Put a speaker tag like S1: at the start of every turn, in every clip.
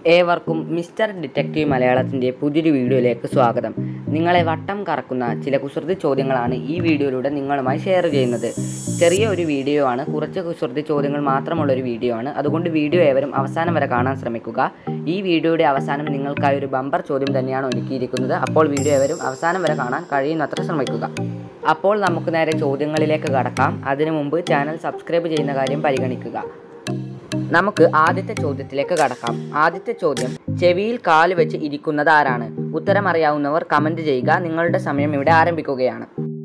S1: ഏവർക്കും mister detective മലയാളത്തിൻ്റെ പുതിയൊരു വീഡിയോയിലേക്ക് സ്വാഗതം നിങ്ങളെ വട്ടം കറക്കുന്ന ചില കുസൃതി ചോദ്യങ്ങളാണ് ഈ വീഡിയോയിലൂടെ നിങ്ങളുമായി ഷെയർ ചെയ്യുന്നത് ചെറിയ ഒരു വീഡിയോ ആണ് കുറച്ച് കുസൃതി ചോദ്യങ്ങൾ മാത്രമുള്ള ഒരു വീഡിയോ ആണ് അതുകൊണ്ട് വീഡിയോ ഏവരും അവസാനം വരെ കാണാൻ ശ്രമിക്കുക ഈ വീഡിയോയുടെ അവസാനം നിങ്ങൾക്കായി ഒരു ബമ്പർ ചോദ്യം തന്നെയാണ് ഒരുക്കിയിരിക്കുന്നത് അപ്പോൾ വീഡിയോ ഏവരും അവസാനം വരെ കാണാൻ കഴിയുന്നത്ര ശ്രമിക്കുക അപ്പോൾ നമുക്ക് നേരെ ചോദ്യങ്ങളിലേക്ക് കടക്കാം അതിനു മുമ്പ് ചാനൽ സബ്സ്ക്രൈബ് ചെയ്യുന്ന കാര്യം പരിഗണിക്കുക നമുക്ക് ആദ്യത്തെ ചോദ്യത്തിലേക്ക് കടക്കാം ആദ്യത്തെ ചോദ്യം ചെവിയിൽ കാല് വെച്ച് ഇരിക്കുന്നത് ആരാണ് ഉത്തരം അറിയാവുന്നവർ കമന്റ് ചെയ്യുക നിങ്ങളുടെ സമയം ഇവിടെ ആരംഭിക്കുകയാണ്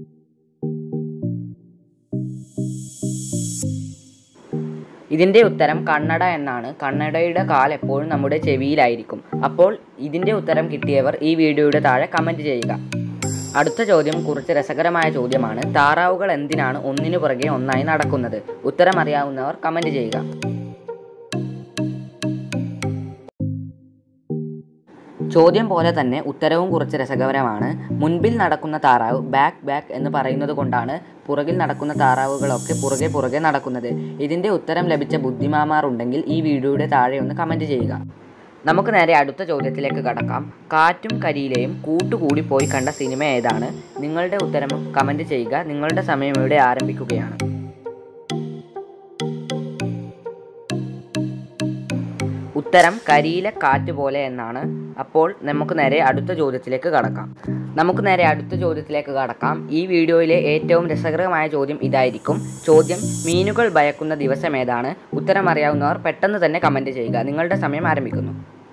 S1: ഇതിൻ്റെ ഉത്തരം കണ്ണട എന്നാണ് കണ്ണടയുടെ കാൽ എപ്പോഴും നമ്മുടെ ചെവിയിലായിരിക്കും അപ്പോൾ ഇതിൻ്റെ ഉത്തരം കിട്ടിയവർ ഈ വീഡിയോയുടെ താഴെ കമന്റ് ചെയ്യുക അടുത്ത ചോദ്യം കുറച്ച് രസകരമായ ചോദ്യമാണ് താറാവുകൾ എന്തിനാണ് ഒന്നിനു പുറകെ ഒന്നായി നടക്കുന്നത് ഉത്തരം അറിയാവുന്നവർ കമന്റ് ചെയ്യുക ചോദ്യം പോലെ തന്നെ ഉത്തരവും കുറച്ച് രസകരമാണ് മുൻപിൽ നടക്കുന്ന താറാവ് ബാക്ക് ബാക്ക് എന്ന് പറയുന്നത് കൊണ്ടാണ് പുറകിൽ നടക്കുന്ന താറാവുകളൊക്കെ പുറകെ പുറകെ നടക്കുന്നത് ഇതിൻ്റെ ഉത്തരം ലഭിച്ച ബുദ്ധിമാമാർ ഉണ്ടെങ്കിൽ ഈ വീഡിയോയുടെ താഴെ ഒന്ന് കമൻറ്റ് ചെയ്യുക നമുക്ക് നേരെ അടുത്ത ചോദ്യത്തിലേക്ക് കടക്കാം കാറ്റും കരിയിലെയും കൂട്ടുകൂടി പോയി കണ്ട സിനിമ ഏതാണ് നിങ്ങളുടെ ഉത്തരം കമൻറ്റ് ചെയ്യുക നിങ്ങളുടെ സമയം ഇവിടെ ആരംഭിക്കുകയാണ് ഉത്തരം കരിയിലെ കാറ്റ് പോലെ എന്നാണ് അപ്പോൾ നമുക്ക് നേരെ അടുത്ത ചോദ്യത്തിലേക്ക് കടക്കാം നമുക്ക് നേരെ അടുത്ത ചോദ്യത്തിലേക്ക് കടക്കാം ഈ വീഡിയോയിലെ ഏറ്റവും രസകരമായ ചോദ്യം ഇതായിരിക്കും ചോദ്യം മീനുകൾ ഭയക്കുന്ന ദിവസം ഏതാണ് ഉത്തരം അറിയാവുന്നവർ പെട്ടെന്ന് തന്നെ കമൻറ്റ് ചെയ്യുക നിങ്ങളുടെ സമയം ആരംഭിക്കുന്നു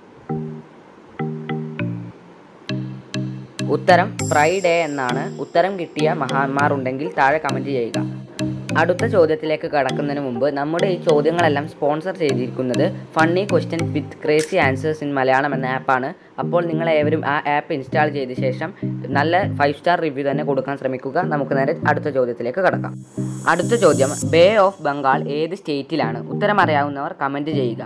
S1: ഉത്തരം ഫ്രൈഡേ എന്നാണ് ഉത്തരം കിട്ടിയ മഹാന്മാർ ഉണ്ടെങ്കിൽ താഴെ കമൻറ്റ് ചെയ്യുക അടുത്ത ചോദ്യത്തിലേക്ക് കടക്കുന്നതിന് മുമ്പ് നമ്മുടെ ഈ ചോദ്യങ്ങളെല്ലാം സ്പോൺസർ ചെയ്തിരിക്കുന്നത് funny question with crazy answers in Malayalam എന്ന ആപ്പാണ് അപ്പോൾ നിങ്ങൾ ഏവരും ആ ആപ്പ് ഇൻസ്റ്റാൾ ചെയ്ത ശേഷം നല്ല ഫൈവ് സ്റ്റാർ റിവ്യൂ തന്നെ കൊടുക്കാൻ ശ്രമിക്കുക നമുക്ക് നേരെ അടുത്ത ചോദ്യത്തിലേക്ക് കടക്കാം അടുത്ത ചോദ്യം ബേ ഓഫ് ബംഗാൾ ഏത് സ്റ്റേറ്റിലാണ് ഉത്തരം അറിയാവുന്നവർ കമൻറ്റ് ചെയ്യുക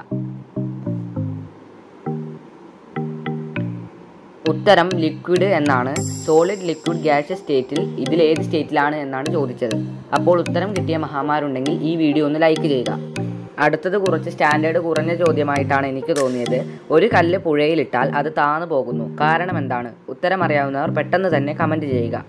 S1: ഉത്തരം ലിക്വിഡ് എന്നാണ് സോളിഡ് ലിക്വിഡ് ഗ്യാസ് സ്റ്റേറ്റിൽ ഇതിൽ ഏത് സ്റ്റേറ്റിലാണ് എന്നാണ് ചോദിച്ചത് അപ്പോൾ ഉത്തരം കിട്ടിയ മഹാമാരുണ്ടെങ്കിൽ ഈ വീഡിയോ ഒന്ന് ലൈക്ക് ചെയ്യുക അടുത്തത് കുറച്ച് സ്റ്റാൻഡേർഡ് കുറഞ്ഞ ചോദ്യമായിട്ടാണ് എനിക്ക് തോന്നിയത് ഒരു കല്ല് പുഴയിലിട്ടാൽ അത് താന്നു പോകുന്നു കാരണം എന്താണ് ഉത്തരം അറിയാവുന്നവർ പെട്ടെന്ന് തന്നെ കമൻറ്റ് ചെയ്യുക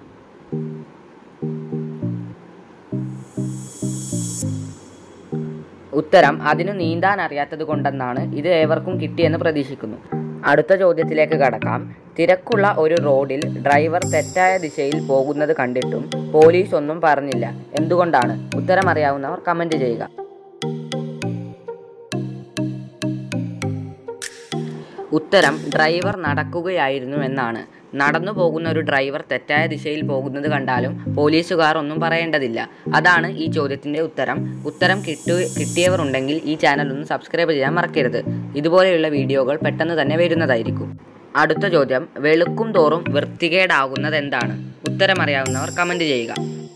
S1: ഉത്തരം അതിനു നീന്താൻ അറിയാത്തത് കൊണ്ടെന്നാണ് ഇത് ഏവർക്കും കിട്ടിയെന്ന് പ്രതീക്ഷിക്കുന്നു അടുത്ത ചോദ്യത്തിലേക്ക് കടക്കാം തിരക്കുള്ള ഒരു റോഡിൽ ഡ്രൈവർ തെറ്റായ ദിശയിൽ പോകുന്നത് കണ്ടിട്ടും പോലീസ് ഒന്നും പറഞ്ഞില്ല എന്തുകൊണ്ടാണ് ഉത്തരം അറിയാവുന്നവർ കമൻറ്റ് ചെയ്യുക ഉത്തരം ഡ്രൈവർ നടക്കുകയായിരുന്നു എന്നാണ് നടന്നു പോകുന്ന ഒരു ഡ്രൈവർ തെറ്റായ ദിശയിൽ പോകുന്നത് കണ്ടാലും പോലീസുകാർ ഒന്നും പറയേണ്ടതില്ല അതാണ് ഈ ചോദ്യത്തിൻ്റെ ഉത്തരം ഉത്തരം കിട്ടു കിട്ടിയവർ ഉണ്ടെങ്കിൽ ഈ ചാനൽ ഒന്ന് സബ്സ്ക്രൈബ് ചെയ്യാൻ മറക്കരുത് ഇതുപോലെയുള്ള വീഡിയോകൾ പെട്ടെന്ന് തന്നെ വരുന്നതായിരിക്കും അടുത്ത ചോദ്യം വെളുക്കും തോറും വൃത്തികേടാകുന്നത് എന്താണ് ഉത്തരം അറിയാവുന്നവർ കമൻറ്റ് ചെയ്യുക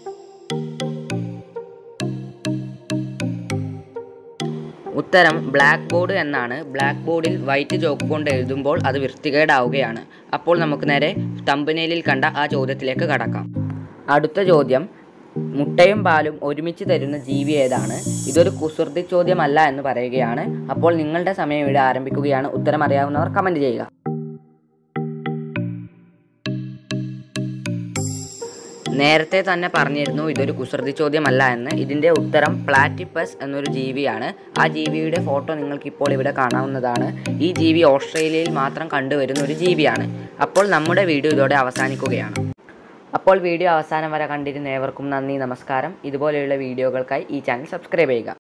S1: ഉത്തരം ബ്ലാക്ക് ബോർഡ് എന്നാണ് ബ്ലാക്ക് ബോർഡിൽ വൈറ്റ് ചോക്ക് കൊണ്ട് എഴുതുമ്പോൾ അത് വൃത്തികേടാവുകയാണ് അപ്പോൾ നമുക്ക് നേരെ തമ്പനയിലിൽ കണ്ട ആ ചോദ്യത്തിലേക്ക് കടക്കാം അടുത്ത ചോദ്യം മുട്ടയും പാലും ഒരുമിച്ച് തരുന്ന ജീവി ഏതാണ് ഇതൊരു കുസൃതി ചോദ്യമല്ല എന്ന് പറയുകയാണ് അപ്പോൾ നിങ്ങളുടെ സമയം ഇവിടെ ആരംഭിക്കുകയാണ് ഉത്തരം അറിയാവുന്നവർ കമൻറ്റ് ചെയ്യുക നേരത്തെ തന്നെ പറഞ്ഞിരുന്നു ഇതൊരു കുസൃതി ചോദ്യമല്ല എന്ന് ഇതിൻ്റെ ഉത്തരം പ്ലാറ്റിപ്പസ് എന്നൊരു ജീവിയാണ് ആ ജീവിയുടെ ഫോട്ടോ നിങ്ങൾക്ക് ഇപ്പോൾ ഇവിടെ കാണാവുന്നതാണ് ഈ ജീവി ഓസ്ട്രേലിയയിൽ മാത്രം കണ്ടുവരുന്ന ഒരു ജീവിയാണ് അപ്പോൾ നമ്മുടെ വീഡിയോ ഇതോടെ അവസാനിക്കുകയാണ് അപ്പോൾ വീഡിയോ അവസാനം വരെ കണ്ടിരുന്ന ഏവർക്കും നന്ദി നമസ്കാരം ഇതുപോലെയുള്ള വീഡിയോകൾക്കായി ഈ ചാനൽ സബ്സ്ക്രൈബ് ചെയ്യുക